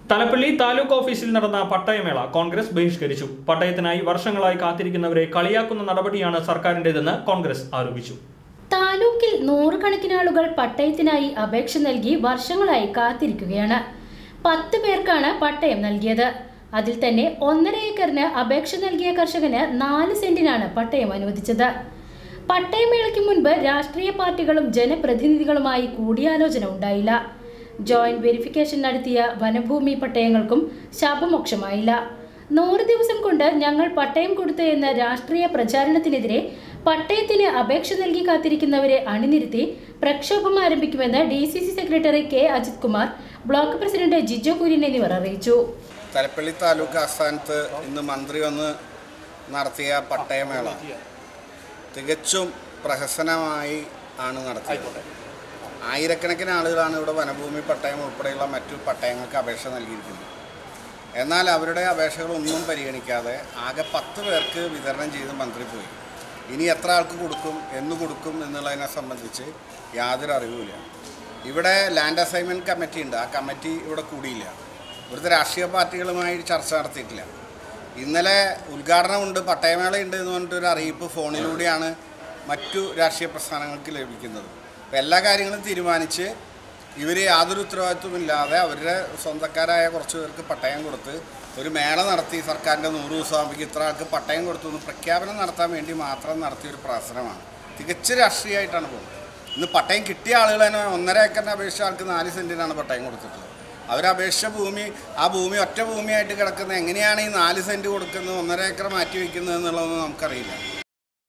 തലപ്പള്ളി താലൂക്ക് ഓഫീസിൽ നടന്ന പട്ടയമേള കോൺഗ്രസ് ബഹിഷ്കരിച്ചു പട്ടയത്തിനായി വർഷങ്ങളായി കാത്തിരിക്കുന്നവരെ കളിയാക്കുന്ന നടപടിയാണ് സർക്കാരിന്റേതെന്ന് കോൺഗ്രസ് ആരോപിച്ചു താലൂക്കിൽ നൂറുകണക്കിന് ആളുകൾ പട്ടയത്തിനായി അപേക്ഷ നൽകി വർഷങ്ങളായി കാത്തിരിക്കുകയാണ് പത്ത് പേർക്കാണ് പട്ടയം നൽകിയത് അതിൽ തന്നെ ഒന്നര ഏക്കറിന് അപേക്ഷ നൽകിയ കർഷകന് നാല് സെന്റിനാണ് പട്ടയം അനുവദിച്ചത് പട്ടയമേളയ്ക്ക് മുൻപ് രാഷ്ട്രീയ പാർട്ടികളും ജനപ്രതിനിധികളുമായി കൂടിയാലോചന ഉണ്ടായില്ല ജോയിന്റ് വെരിഫിക്കേഷൻ നടത്തിയ വനഭൂമി പട്ടയങ്ങൾക്കും ശാപമോക്ഷമായില്ല നൂറ് ദിവസം കൊണ്ട് ഞങ്ങൾ പട്ടയം കൊടുത്തു എന്ന രാഷ്ട്രീയ പ്രചാരണത്തിനെതിരെ പട്ടയത്തിന് അപേക്ഷ നൽകി കാത്തിരിക്കുന്നവരെ അണിനിരത്തി പ്രക്ഷോഭം ആരംഭിക്കുമെന്ന് D C C secretary K Ajith Kumar block president Jijo Kurian എന്നിവർ അറിയിച്ചു തലപ്പള്ളി താലൂക്ക് ആസ്ഥാനത്ത് ഇന്ന് മന്ത്രി വന്ന് നടത്തിയ പട്ടയമേള തികച്ചും പ്രഹസനമായി ആണ് നടത്തിയത് ആയിരക്കണക്കിന് ആളുകളാണ് ഇവിടെ വനഭൂമി പട്ടയം ഉൾപ്പെടെയുള്ള മറ്റു പട്ടയങ്ങൾക്ക് അപേക്ഷ നൽകിയിരിക്കുന്നത് എന്നാൽ അവരുടെ അപേക്ഷകളൊന്നും പരിഗണിക്കാതെ ആകെ പത്ത് പേർക്ക് വിതരണം ചെയ്ത് മന്ത്രി പോയി ഇനി എത്ര ആൾക്ക് കൊടുക്കും എന്ന് കൊടുക്കും എന്നുള്ളതിനെ സംബന്ധിച്ച് യാതൊരു അറിവുമില്ല ഇവിടെ ലാൻഡ് അസൈൻമെൻറ്റ് കമ്മിറ്റി ഉണ്ട് ആ കമ്മിറ്റി ഇവിടെ കൂടിയില്ല ഇവിടുത്തെ രാഷ്ട്രീയ പാർട്ടികളുമായി ചർച്ച നടത്തിയിട്ടില്ല ഇന്നലെ ഉദ്ഘാടനമുണ്ട് പട്ടയമേളയുണ്ട് എന്ന് പറഞ്ഞിട്ടൊരു അറിയിപ്പ് ഫോണിലൂടെയാണ് മറ്റു രാഷ്ട്രീയ പ്രസ്ഥാനങ്ങൾക്ക് ലഭിക്കുന്നത് അപ്പോൾ എല്ലാ കാര്യങ്ങളും തീരുമാനിച്ച് ഇവർ യാതൊരു ഉത്തരവാദിത്വമില്ലാതെ അവരുടെ സ്വന്തക്കാരായ കുറച്ച് പേർക്ക് പട്ടയം കൊടുത്ത് ഒരു മേള നടത്തി സർക്കാരിൻ്റെ നൂറ് ദിവസമാകുമ്പോഴേക്ക് ഇത്ര ആൾക്ക് പട്ടയം കൊടുത്തു എന്ന് പ്രഖ്യാപനം നടത്താൻ വേണ്ടി മാത്രം നടത്തിയ ഒരു പ്രഹസനമാണ് തികച്ച് രാഷ്ട്രീയമായിട്ടാണ് പോകുന്നത് ഇന്ന് പട്ടയം കിട്ടിയ ആളുകൾ തന്നെ ഒന്നര ഏക്കറിന് അപേക്ഷിച്ച ആൾക്ക് നാല് സെൻറ്റിനാണ് പട്ടയം കൊടുത്തിട്ടുള്ളത് അവരപേക്ഷിച്ച ഭൂമി ആ ഭൂമി ഒറ്റ ഭൂമിയായിട്ട് കിടക്കുന്നത് എങ്ങനെയാണ് ഈ നാല് സെൻറ്റ് കൊടുക്കുന്നത് ഒന്നര ഏക്കർ മാറ്റി വയ്ക്കുന്നത് എന്നുള്ളതൊന്നും നമുക്കറിയില്ല